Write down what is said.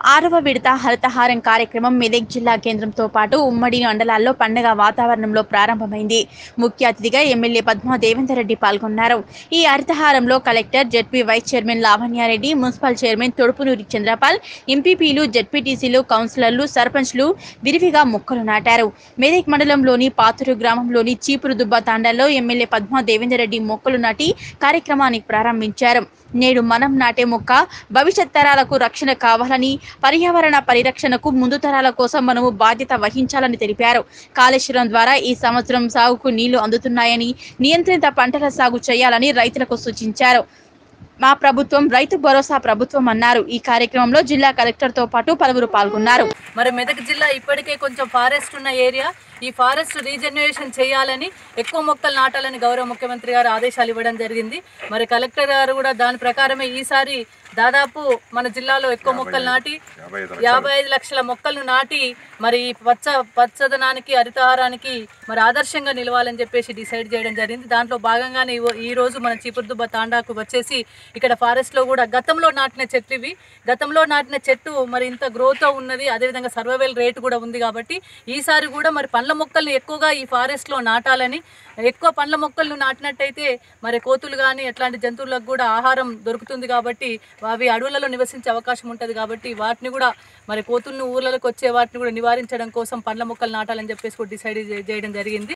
ఆరవ విడత హరితహారం కార్యక్రమం మెదక్ జిల్లా కేంద్రంతో పాటు ఉమ్మడి మండలాల్లో పండగ వాతావరణంలో ప్రారంభమైంది ముఖ్య అతిథిగా ఎమ్మెల్యే పద్మా దేవేందర్ రెడ్డి పాల్గొన్నారు ఈ హరితహారంలో collector ZP vice chairman Lavanya Reddy municipal chairman Thodupunuri Chanderpaul ఎంపీపీలు జెడ్పీటీసీలు కౌన్సిలర్లు సర్పంచ్లు విరివిగా మొక్కలు నాటారు మెదక్ మండలంలోని పాతూరు గ్రామంలోని చీపురు దుబ్బ తాండాలో ఎమ్మెల్యే పద్మా దేవేందర్ రెడ్డి మొక్కలు నాటి కార్యక్రమాన్ని ప్రారంభించారు నేడు మనం నాటే మొక్క భవిష్యత్ తరాలకు రక్షణ కావాలని పర్యావరణ పరిరక్షణకు ముందు తరాల కోసం మనము బాధ్యత వహించాలని తెలిపారు కాళేశ్వరం ద్వారా ఈ సంవత్సరం సాగుకు నీళ్లు అందుతున్నాయని నియంత్రిత పంటల సాగు చేయాలని రైతులకు సూచించారు మా ప్రభుత్వం రైతు భరోసా ప్రభుత్వం అన్నారు ఈ కార్యక్రమంలో జిల్లా కలెక్టర్తో పాటు పలువురు పాల్గొన్నారు మరి మెదక్ జిల్లా ఇప్పటికే కొంచెం ఫారెస్ట్ ఉన్న ఏరియా ఈ ఫారెస్ట్ రీజనరేషన్ చేయాలని ఎక్కువ మొక్కలు నాటాలని గౌరవ ముఖ్యమంత్రి గారు ఆదేశాలు ఇవ్వడం జరిగింది మరి కలెక్టర్ గారు కూడా దాని ప్రకారమే ఈసారి దాదాపు మన జిల్లాలో ఎక్కువ మొక్కలు నాటి యాభై ఐదు లక్షల మొక్కలను నాటి మరి ఈ పచ్చ పచ్చదనానికి హరితహారానికి మరి ఆదర్శంగా నిలవాలని చెప్పేసి డిసైడ్ చేయడం జరిగింది దాంట్లో భాగంగానే ఈ- ఈ రోజు మన చీపురుదుబ్బ తాండాకు వచ్చేసి ఇక్కడ ఫారెస్ట్ లో కూడా గతంలో నాటిన చెట్లు ఇవి గతంలో నాటిన చెట్టు మరి ఇంత గ్రోత్ ఉన్నది అదేవిధంగా సర్వైవల్ రేట్ కూడా ఉంది కాబట్టి ఈసారి కూడా మరి పండ్ల మొక్కల్ని ఎక్కువగా ఈ ఫారెస్ట్ లో నాటాలని ఎక్కువ పండ్ల మొక్కలను నాటినట్టయితే మరి కోతులు కానీ ఎట్లాంటి జంతువులకు కూడా ఆహారం దొరుకుతుంది కాబట్టి అవి అడవులలో నివసించే అవకాశం ఉంటుంది కాబట్టి వాటిని కూడా మరి కోతులను ఊర్లలోకి వచ్చే వాటిని కూడా నివారించడం కోసం పండ్ల మొక్కలు నాటాలని చెప్పేసి కూడా డిసైడ్ చేయడం జరిగింది